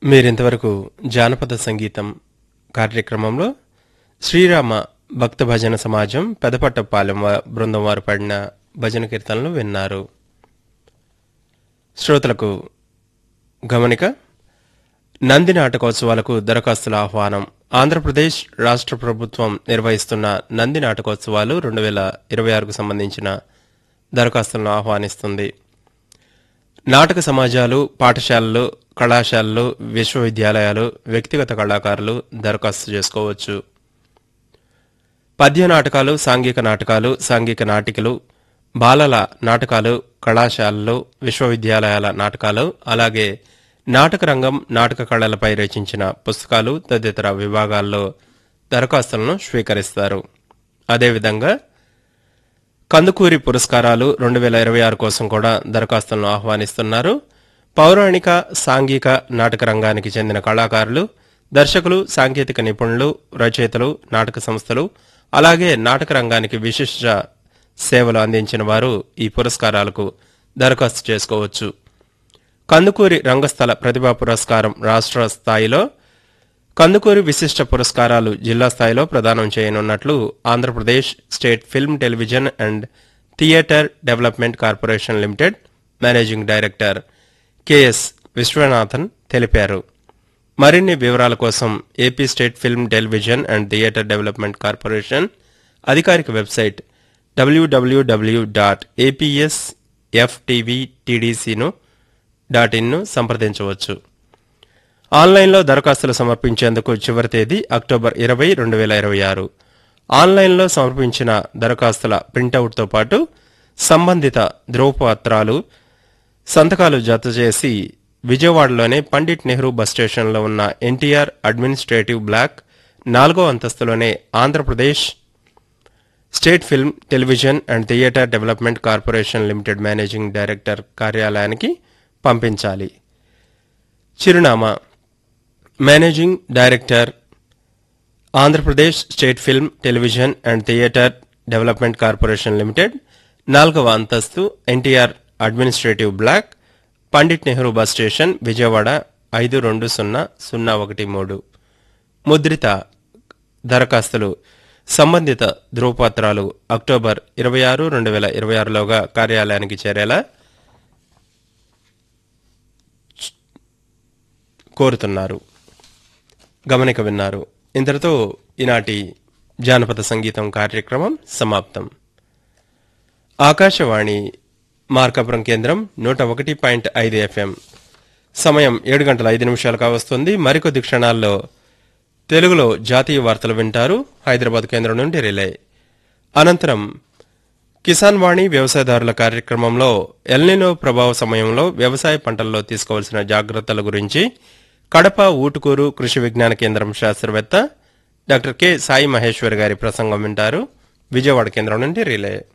మీరింతవరకు జానపద సంగీతం కార్యక్రమంలో శ్రీరామ భక్త భజన సమాజం పెదపట్టపాలెం వా- బృందం వారు పాడిన భజన కీర్తనలు విన్నారు శ్రోతలకు గమనిక నంది నాటకోత్సవాలకు దరఖాస్తుల ఆహ్వానం ఆంధ్రప్రదేశ్ రాష్ట్ర ప్రభుత్వం నిర్వహిస్తున్న నంది నాటకోత్సవాలు రెండు వేల ఇరవై ఆరుకు సంబంధించిన దరఖాస్తులను ఆహ్వానిస్తుంది నాటక సమాజాలు పాఠశాలలు కళాశాలలు విశ్వవిద్యాలయాలు వ్యక్తిగత కళాకారులు దరఖాస్తు చేసుకోవచ్చు పద్య నాటకాలు సాంఘిక నాటకాలు సాంఘిక నాటికలు బాలల నాటకాలు కళాశాలలు విశ్వవిద్యాలయాల నాటకాలు అలాగే నాటక రంగం నాటక కళలపై రచించిన పుస్తకాలు తదితర విభాగాల్లో దరఖాస్తులను స్వీకరిస్తారు అదేవిధంగా కందుకూరి పురస్కారాలు రెండు వేల ఇరవై ఆరు కోసం కూడా దరఖాస్తులను ఆహ్వానిస్తున్నారు పౌరాణిక సాంఘిక నాటక రంగానికి చెందిన కళాకారులు దర్శకులు సాంకేతిక నిపుణులు రచయితలు నాటక సంస్థలు అలాగే నాటక రంగానికి విశిష్ట సేవలు అందించిన వారు ఈ పురస్కారాలకు దరఖాస్తు చేసుకోవచ్చు కందుకూరి రంగస్థల ప్రతిభా పురస్కారం రాష్ట్ర స్థాయిలో కందుకూరి విశిష్ట పురస్కారాలు జిల్లా స్థాయిలో ప్రదానం చేయనున్నట్లు Andhra Pradesh state film television and theatre development corporation limited managing director K S Viswanathan తెలిపారు మరిన్ని వివరాల కోసం AP state film television and theatre development corporation అధికారిక వెబ్సైట్ డబ్ల్యూడబ్ల్యూడబ్ల్యూ డాట్ ఏపీఎస్ ఎఫ్టీవీటీడీసీను డాట్ ఇన్ను సంప్రదించవచ్చు ఆన్లైన్లో దరఖాస్తులు సమర్పించేందుకు చివరి తేదీ అక్టోబర్ ఇరవై రెండు వేల ఇరవై ఆరు ఆన్లైన్లో సమర్పించిన దరఖాస్తుల ప్రింటౌట్తో పాటు సంబంధిత ధ్రువపత్రాలు సంతకాలు జత చేసి విజయవాడలోనే పండిట్ నెహ్రూ బస్ స్టేషన్లో ఉన్న ఎన్టీఆర్ అడ్మినిస్ట్రేటివ్ బ్లాక్ నాలుగో అంతస్తులోనే Andhra Pradesh state film television and theatre development corporation limited managing director కార్యాలయానికి పంపించాలి చిరునామా managing director Andhra Pradesh state film television and theatre development corporation limited నాలుగవ అంతస్తు NTR administrative block Pandit Nehru bus station Vijayawada ఐదు రెండు సున్నా సున్నా ఒకటి మూడు ముద్రిత దరఖాస్తులు సంబంధిత ధృవపత్రాలు అక్టోబర్ ఇరవై ఆరు రెండు వేల ఇరవై ఆరులోగా కార్యాలయానికి చేరేలా కోరుతున్నారు గమనిక విన్నారు ఇంతటితో ఈనాటి జానపద సంగీతం కార్యక్రమం సమాప్తం ఆకాశవాణి మార్కాపురం కేంద్రం నూట ఒకటి పాయింట్ ఐదు ఎఫ్ఎం సమయం ఏడు గంటల ఐదు నిమిషాలు కావస్తుంది మరికొద్ది క్షణాల్లో తెలుగులో జాతీయ వార్తలు వింటారు హైదరాబాద్ కేంద్రం నుండి రిలే అనంతరం కిసాన్ వాణి వ్యవసాయదారుల కార్యక్రమంలో ఎల్నినో ప్రభావ సమయంలో వ్యవసాయ పంటల్లో తీసుకోవాల్సిన జాగ్రత్తల గురించి కడప ఊటుకూరు కృషి విజ్ఞాన కేంద్రం శాస్త్రవేత్త డాక్టర్ కె సాయి మహేశ్వర్ గారి ప్రసంగం వింటారు విజయవాడ కేంద్రం నుండి రిలే